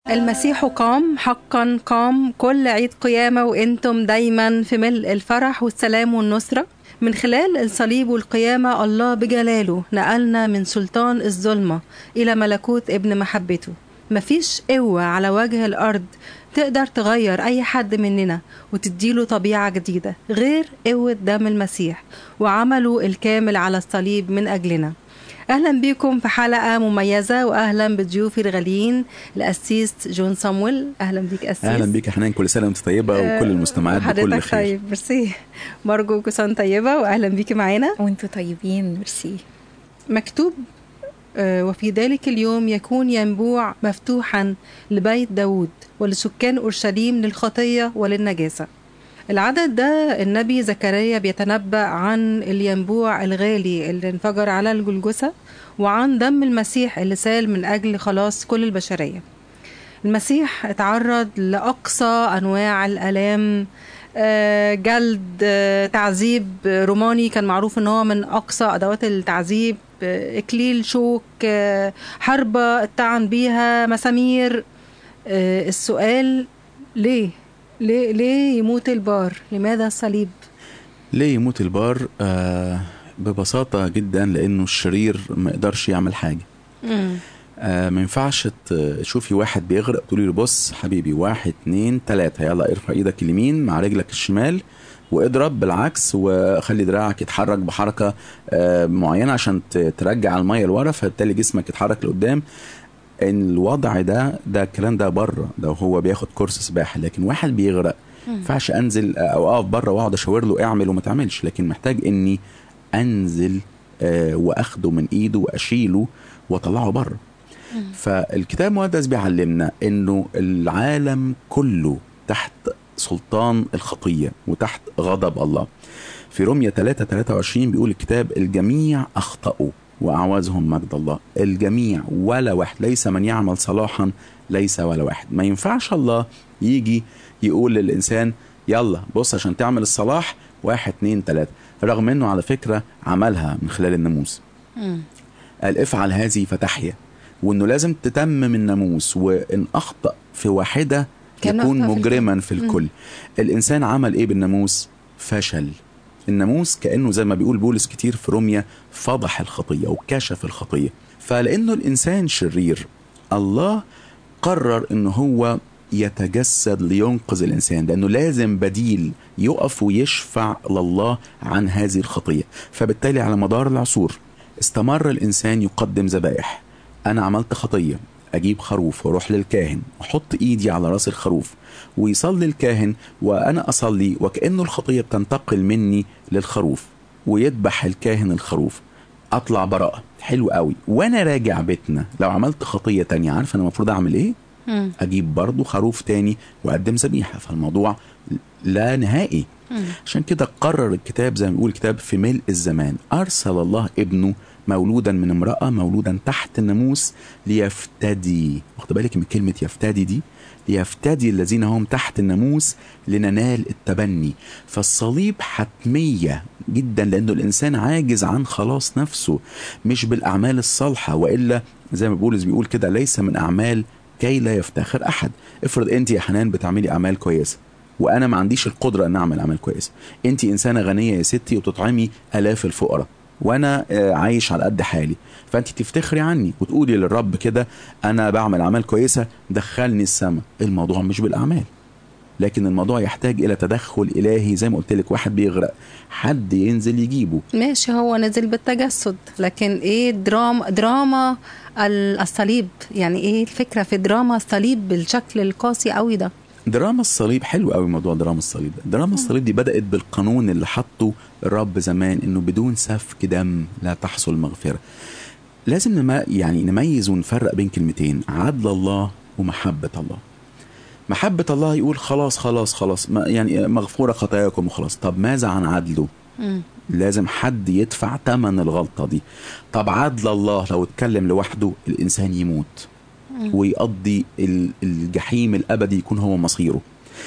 المسيح قام حقا قام كل عيد قيامة وانتم دايما في ملء الفرح والسلام والنصرة من خلال الصليب والقيامة الله بجلاله نقلنا من سلطان الظلمة إلى ملكوت ابن محبته مفيش قوة على وجه الأرض تقدر تغير أي حد مننا وتديله طبيعة جديدة غير قوة دم المسيح وعمله الكامل على الصليب من أجلنا اهلا بيكم في حلقه مميزه واهلا بضيوفي الغاليين القسيس جون صامويل اهلا بيك قسيس اهلا بيك يا حنان كل سنه وانت طيبه وكل المستمعات بكل حضرتك خير طيب ميرسي مرجو كسان طيبه واهلا بيكي معانا وانتوا طيبين ميرسي مكتوب آه، وفي ذلك اليوم يكون ينبوع مفتوحا لبيت داود ولسكان أورشليم للخطية وللنجاسة العدد ده النبي زكريا بيتنبأ عن الينبوع الغالي اللي انفجر على الجلجسة وعن دم المسيح اللي سال من أجل خلاص كل البشرية المسيح اتعرض لأقصى أنواع الآلام آه، جلد آه، تعذيب روماني كان معروف ان هو من اقصى ادوات التعذيب آه، اكليل شوك آه، حربة اتطعن بيها مسامير آه، السؤال ليه ليه ليه يموت البار لماذا الصليب ليه يموت البار آه ببساطه جدا لانه الشرير ما يقدرش يعمل حاجه آه ما ينفعش تشوفي واحد بيغرق تقولي له بص حبيبي واحد اتنين تلاته يلا ارفع ايدك اليمين مع رجلك الشمال واضرب بالعكس وخلي دراعك يتحرك بحركه آه معينه عشان ت- ترجع الميه لورا فبالتالي جسمك يتحرك لقدام ان الوضع ده ده الكلام ده بره ده هو بياخد كورس سباحه لكن واحد بيغرق ما ينفعش انزل او اقف بره واقعد اشاور له اعمل وما تعملش لكن محتاج اني انزل آه واخده من ايده واشيله واطلعه بره فالكتاب المقدس بيعلمنا انه العالم كله تحت سلطان الخطيه وتحت غضب الله في رومية 3 23 بيقول الكتاب الجميع اخطاوا واعوزهم مجد الله الجميع ولا واحد ليس من يعمل صلاحا ليس ولا واحد ما ينفعش الله يجي يقول للانسان يلا بص عشان تعمل الصلاح واحد اتنين تلاته رغم انه على فكره عملها من خلال الناموس قال افعل هذه فتحيا وانه لازم تتمم الناموس وان اخطا في واحده كان يكون أخطأ في مجرما في الكل الانسان عمل ايه بالناموس فشل الناموس كانه زي ما بيقول بولس كتير في روميا فضح الخطيه وكشف الخطيه فلانه الانسان شرير الله قرر ان هو يتجسد لينقذ الانسان لانه لازم بديل يقف ويشفع لله عن هذه الخطيه فبالتالي على مدار العصور استمر الانسان يقدم ذبائح انا عملت خطيه اجيب خروف واروح للكاهن واحط ايدي على راس الخروف ويصلي الكاهن وانا اصلي وكانه الخطيه بتنتقل مني للخروف ويذبح الكاهن الخروف اطلع براءه حلو قوي وانا راجع بيتنا لو عملت خطيه تانية عارف انا المفروض اعمل ايه اجيب برضو خروف تاني واقدم ذبيحه فالموضوع لا نهائي عشان كده قرر الكتاب زي ما بيقول الكتاب في ملء الزمان ارسل الله ابنه مولودا من امراه مولودا تحت الناموس ليفتدي واخد بالك من كلمه يفتدي دي ليفتدي الذين هم تحت الناموس لننال التبني فالصليب حتميه جدا لانه الانسان عاجز عن خلاص نفسه مش بالاعمال الصالحه والا زي ما بولس بيقول كده ليس من اعمال كي لا يفتخر احد افرض انت يا حنان بتعملي اعمال كويسه وانا ما عنديش القدره ان اعمل اعمال كويسه انت انسانه غنيه يا ستي وتطعمي الاف الفقراء وانا آه، عايش على قد حالي فانت تفتخري عني وتقولي للرب كده انا بعمل اعمال كويسه دخلني السماء الموضوع مش بالاعمال لكن الموضوع يحتاج الى تدخل الهي زي ما قلت لك واحد بيغرق حد ينزل يجيبه ماشي هو نزل بالتجسد لكن ايه دراما دراما ال- الصليب يعني ايه الفكره في دراما الصليب بالشكل القاسي قوي ده دراما الصليب حلو قوي موضوع دراما الصليب ده دراما الصليب دي بدأت بالقانون اللي حطه الرب زمان انه بدون سفك دم لا تحصل مغفرة لازم نما يعني نميز ونفرق بين كلمتين عدل الله ومحبة الله محبة الله يقول خلاص خلاص خلاص ما يعني مغفورة خطاياكم وخلاص طب ماذا عن عدله لازم حد يدفع ثمن الغلطة دي طب عدل الله لو اتكلم لوحده الإنسان يموت ويقضي ال- الجحيم الابدي يكون هو مصيره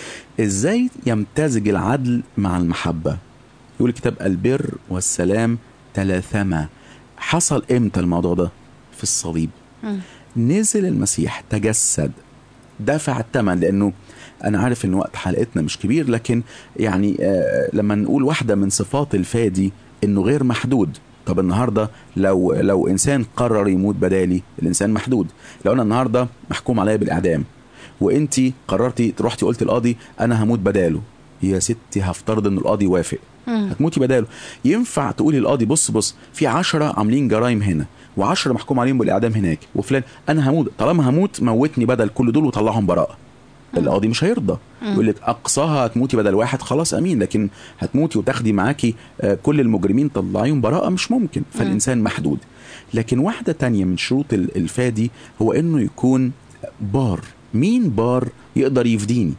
ازاي يمتزج العدل مع المحبه يقول الكتاب البر والسلام تلاثما حصل امتى الموضوع ده في الصليب نزل المسيح تجسد دفع الثمن لانه انا عارف ان وقت حلقتنا مش كبير لكن يعني آه لما نقول واحده من صفات الفادي انه غير محدود طب النهارده لو لو انسان قرر يموت بدالي الانسان محدود لو انا النهارده محكوم عليا بالاعدام وانت قررتي رحتي قلت القاضي انا هموت بداله يا ستي هفترض ان القاضي وافق هتموتي بداله ينفع تقولي القاضي بص بص في عشرة عاملين جرائم هنا وعشرة محكوم عليهم بالاعدام هناك وفلان انا هموت طالما هموت موتني بدل كل دول وطلعهم براءه القاضي مش هيرضى يقول لك اقصاها هتموتي بدل واحد خلاص امين لكن هتموتي وتاخدي معاكي آه، كل المجرمين طلعيهم براءه مش ممكن فالانسان محدود لكن واحده تانية من شروط ال- الفادي هو انه يكون بار مين بار يقدر يفديني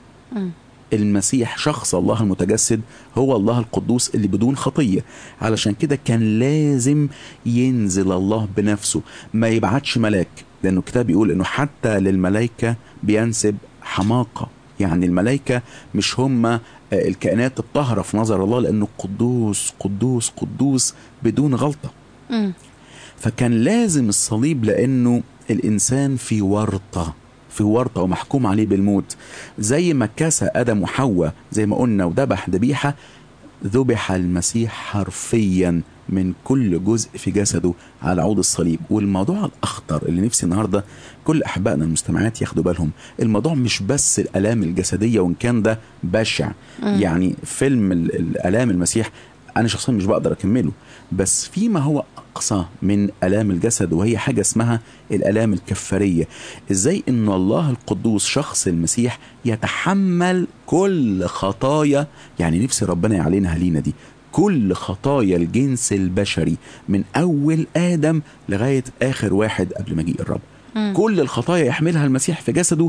المسيح شخص الله المتجسد هو الله القدوس اللي بدون خطية علشان كده كان لازم ينزل الله بنفسه ما يبعتش ملاك لأنه الكتاب بيقول أنه حتى للملائكة بينسب حماقة يعني الملائكة مش هم آه، الكائنات الطاهرة في نظر الله لأنه قدوس قدوس قدوس بدون غلطة مم. فكان لازم الصليب لانه الانسان في ورطه في ورطه ومحكوم عليه بالموت زي ما كسى ادم وحواء زي ما قلنا وذبح ذبيحه ذبح المسيح حرفيا من كل جزء في جسده على عود الصليب والموضوع الاخطر اللي نفسي النهارده كل احبائنا المستمعات ياخدوا بالهم الموضوع مش بس الالام الجسديه وان كان ده بشع يعني فيلم ال- الالام المسيح انا شخصيا مش بقدر اكمله بس فيما هو اقصى من الام الجسد وهي حاجه اسمها الالام الكفاريه ازاي ان الله القدوس شخص المسيح يتحمل كل خطايا يعني نفسي ربنا يعلنها لينا دي كل خطايا الجنس البشري من اول ادم لغايه اخر واحد قبل مجيء الرب كل الخطايا يحملها المسيح في جسده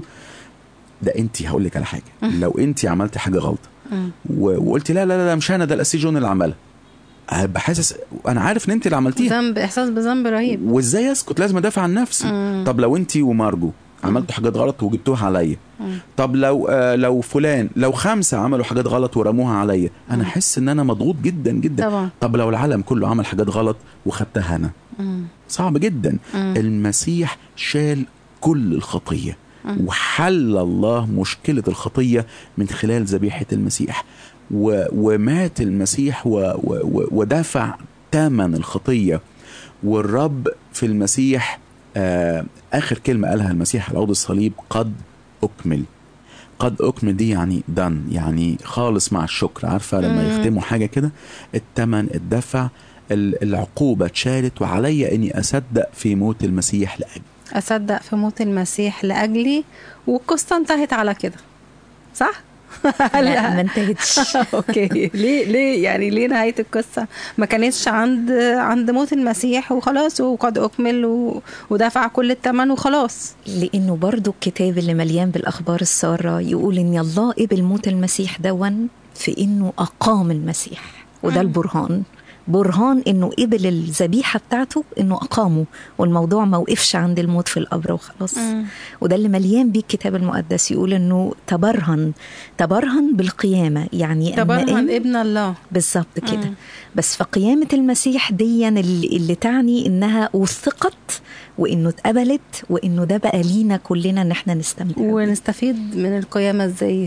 ده انت هقول لك على حاجه لو انت عملتي حاجه غلط و- وقلت لا لا لا مش انا ده الاسيس جون اللي عملها هبقى حاسس انا عارف ان انت اللي عملتيها ذنب احساس بذنب رهيب وازاي اسكت لازم ادافع عن نفسي طب لو انت ومارجو عملتوا حاجات غلط وجبتوها عليا طب لو آه لو فلان لو خمسه عملوا حاجات غلط ورموها عليا انا احس ان انا مضغوط جدا جدا طبعا. طب لو العالم كله عمل حاجات غلط وخدتها انا صعب جدا المسيح شال كل الخطيه وحل الله مشكله الخطيه من خلال ذبيحه المسيح و ومات المسيح و و و ودفع ثمن الخطيه والرب في المسيح آه اخر كلمه قالها المسيح على عود الصليب قد اكمل قد اكمل دي يعني دن يعني خالص مع الشكر عارفه لما يختموا حاجه كده الثمن الدفع ال- العقوبه اتشالت وعلي اني اصدق في موت المسيح لاجل اصدق في موت المسيح لاجلي والقصه انتهت على كده صح لا ما انتهتش اوكي ليه ليه يعني ليه نهايه القصه ما كانتش عند عند موت المسيح وخلاص وقد اكمل و... ودفع كل الثمن وخلاص لانه برضو الكتاب اللي مليان بالاخبار الساره يقول ان الله قبل موت المسيح دون في انه اقام المسيح وده البرهان برهان انه قبل الذبيحه بتاعته انه اقامه والموضوع ما وقفش عند الموت في القبر وخلاص مم. وده اللي مليان بيه الكتاب المقدس يقول انه تبرهن تبرهن بالقيامه يعني أما تبرهن قام- ابن الله بالظبط كده بس فقيامة المسيح دي اللي, اللي تعني انها وثقت وانه اتقبلت وانه ده بقى لينا كلنا ان احنا نستمتع بيه. ونستفيد من القيامه ازاي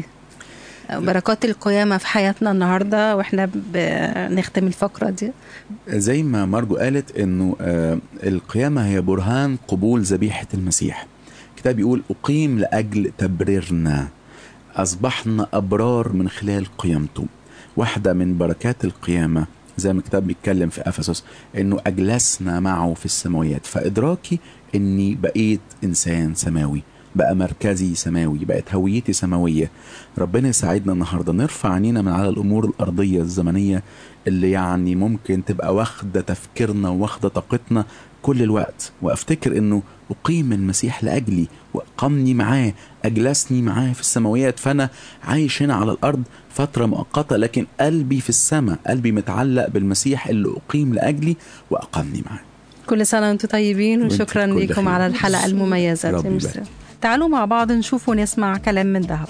بركات القيامه في حياتنا النهارده واحنا بنختم الفقره دي زي ما مارجو قالت انه آه القيامه هي برهان قبول ذبيحه المسيح الكتاب يقول اقيم لاجل تبريرنا اصبحنا ابرار من خلال قيامته واحده من بركات القيامه زي ما الكتاب بيتكلم في افسس انه اجلسنا معه في السماويات فادراكي اني بقيت انسان سماوي بقى مركزي سماوي بقت هويتي سماويه ربنا يساعدنا النهارده نرفع عينينا من على الامور الارضيه الزمنيه اللي يعني ممكن تبقى واخده تفكيرنا واخده طاقتنا كل الوقت وافتكر انه اقيم المسيح لاجلي واقامني معاه اجلسني معاه في السماويات فانا عايش هنا على الارض فتره مؤقته لكن قلبي في السماء قلبي متعلق بالمسيح اللي اقيم لاجلي واقامني معاه كل سنه وانتم طيبين وانت وشكرا بكل ليكم خير. على الحلقه المميزه ربي دي ميرسي. يبارك. تعالوا مع بعض نشوف ونسمع كلام من ذهب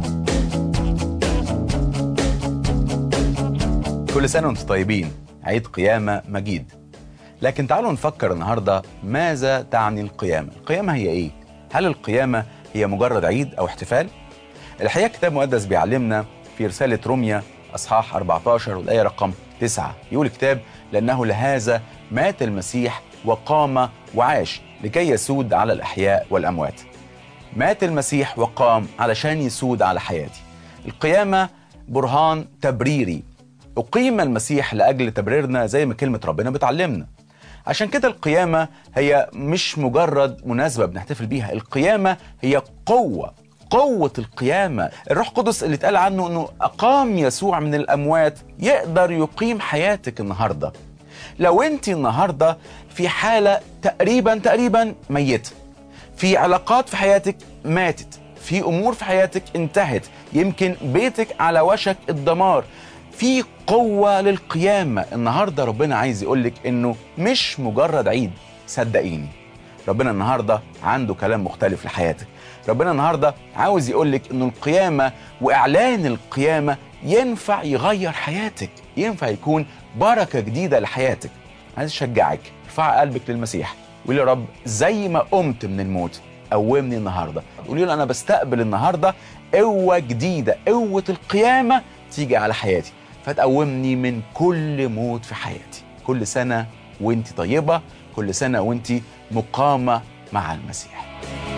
كل سنة وانتم طيبين عيد قيامة مجيد لكن تعالوا نفكر النهاردة ماذا تعني القيامة القيامة هي ايه؟ هل القيامة هي مجرد عيد أو احتفال الحقيقة الكتاب المقدس بيعلمنا في رسالة روميا أصحاح 14 والآية رقم 9 يقول الكتاب لأنه لهذا مات المسيح وقام وعاش لكي يسود على الأحياء والأموات مات المسيح وقام علشان يسود على حياتي القيامة برهان تبريري أقيم المسيح لأجل تبريرنا زي ما كلمة ربنا بتعلمنا عشان كده القيامة هي مش مجرد مناسبة بنحتفل بيها القيامة هي قوة قوة القيامة الروح القدس اللي اتقال عنه انه اقام يسوع من الاموات يقدر يقيم حياتك النهاردة لو انت النهاردة في حالة تقريبا تقريبا ميتة في علاقات في حياتك ماتت في امور في حياتك انتهت يمكن بيتك على وشك الدمار في قوة للقيامة النهاردة ربنا عايز يقولك انه مش مجرد عيد صدقيني ربنا النهاردة عنده كلام مختلف لحياتك ربنا النهاردة عاوز يقولك انه القيامة واعلان القيامة ينفع يغير حياتك ينفع يكون بركة جديدة لحياتك عايز اشجعك ارفع قلبك للمسيح وقولي يا رب زي ما قمت من الموت قومني النهارده قولي له انا بستقبل النهارده قوه جديده قوه القيامه تيجي على حياتي فتقومني من كل موت في حياتي كل سنه وانت طيبه كل سنه وانت مقامه مع المسيح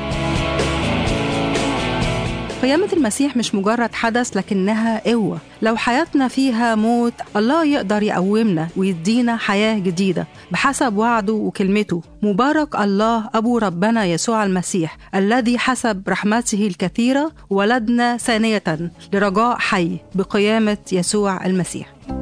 قيامة المسيح مش مجرد حدث لكنها قوة لو حياتنا فيها موت الله يقدر يقومنا ويدينا حياة جديدة بحسب وعده وكلمته مبارك الله أبو ربنا يسوع المسيح الذي حسب رحمته الكثيرة ولدنا ثانية لرجاء حي بقيامة يسوع المسيح